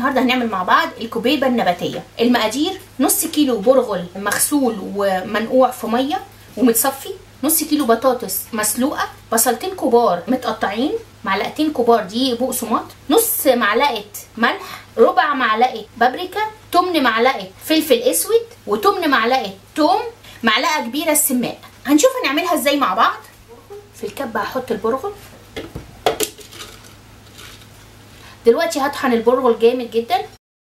النهارده هنعمل مع بعض الكوبيبه النباتيه المقادير نص كيلو برغل مغسول ومنقوع في ميه ومتصفي نص كيلو بطاطس مسلوقه بصلتين كبار متقطعين معلقتين كبار دقيق بقسماط نص معلقه ملح ربع معلقه بابريكا تمن معلقه فلفل اسود وتمن معلقه توم معلقه كبيره السماق هنشوف هنعملها ازاي مع بعض في الكبه هحط البرغل دلوقتي هطحن البرغل جامد جدا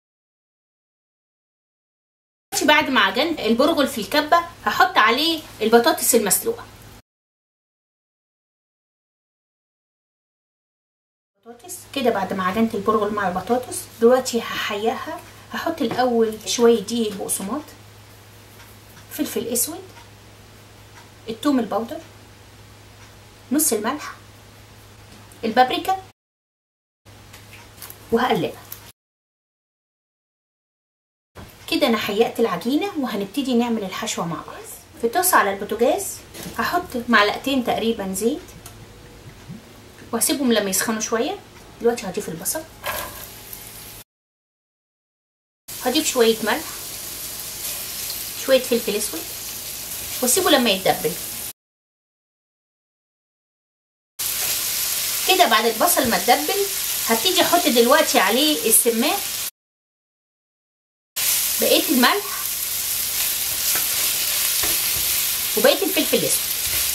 بعد ما عجنت البرغل في الكبه هحط عليه البطاطس المسلوقه بطاطس كده بعد ما عجنت البرغل مع البطاطس دلوقتي هحيقها هحط الاول شويه دقيق بقسماط فلفل اسود التوم البودر نص الملح البابريكا وهقلبها كده انا حيقت العجينه وهنبتدي نعمل الحشوه مع بعض في طاسه على البوتاجاز هحط معلقتين تقريبا زيت وهسيبهم لما يسخنوا شويه دلوقتي هضيف البصل هضيف شويه ملح شويه فلفل اسود واسيبه لما يتدبل كده بعد البصل ما تدبل هبتدي احط دلوقتي عليه السماق بقيه الملح وبقيه الفلفل الاسود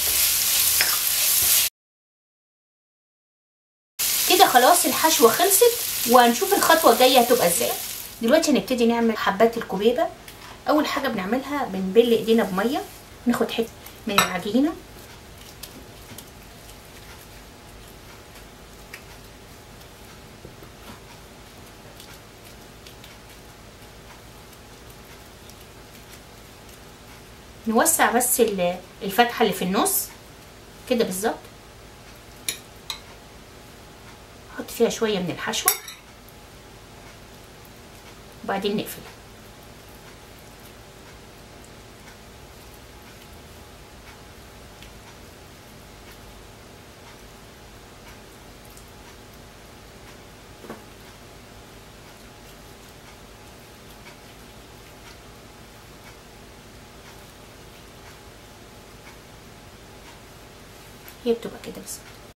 كده خلاص الحشوه خلصت وهنشوف الخطوه الجايه هتبقى ازاي دلوقتي هنبتدي نعمل حبات الكوبيبه اول حاجه بنعملها بنبل ايدينا بميه ناخد حته من العجينه نوسع بس الفتحة اللي في النص كده بالظبط نحط فيها شوية من الحشوة وبعدين نقفل هي بتبقى كده بالظبط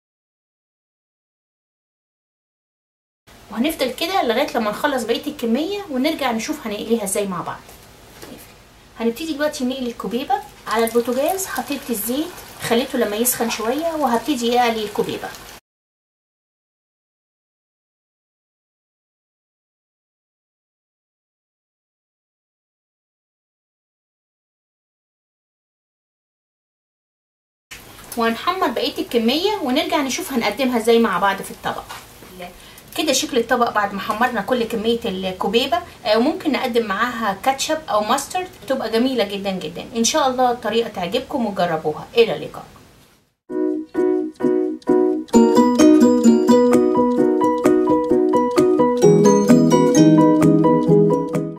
وهنفضل كده لغايه لما نخلص بقيه الكميه ونرجع نشوف هنقليها ازاي مع بعض هنبتدي دلوقتي نقلي الكوبيبه على البوتاجاز حطيت الزيت خليته لما يسخن شويه وهبتدي اقلي الكوبيبه وهنحمر بقيه الكميه ونرجع نشوف هنقدمها ازاي مع بعض في الطبق كده شكل الطبق بعد ما حمرنا كل كميه الكوبيبه وممكن نقدم معاها كاتشب او ماسترد تبقى جميله جدا جدا ان شاء الله الطريقه تعجبكم وجربوها الى اللقاء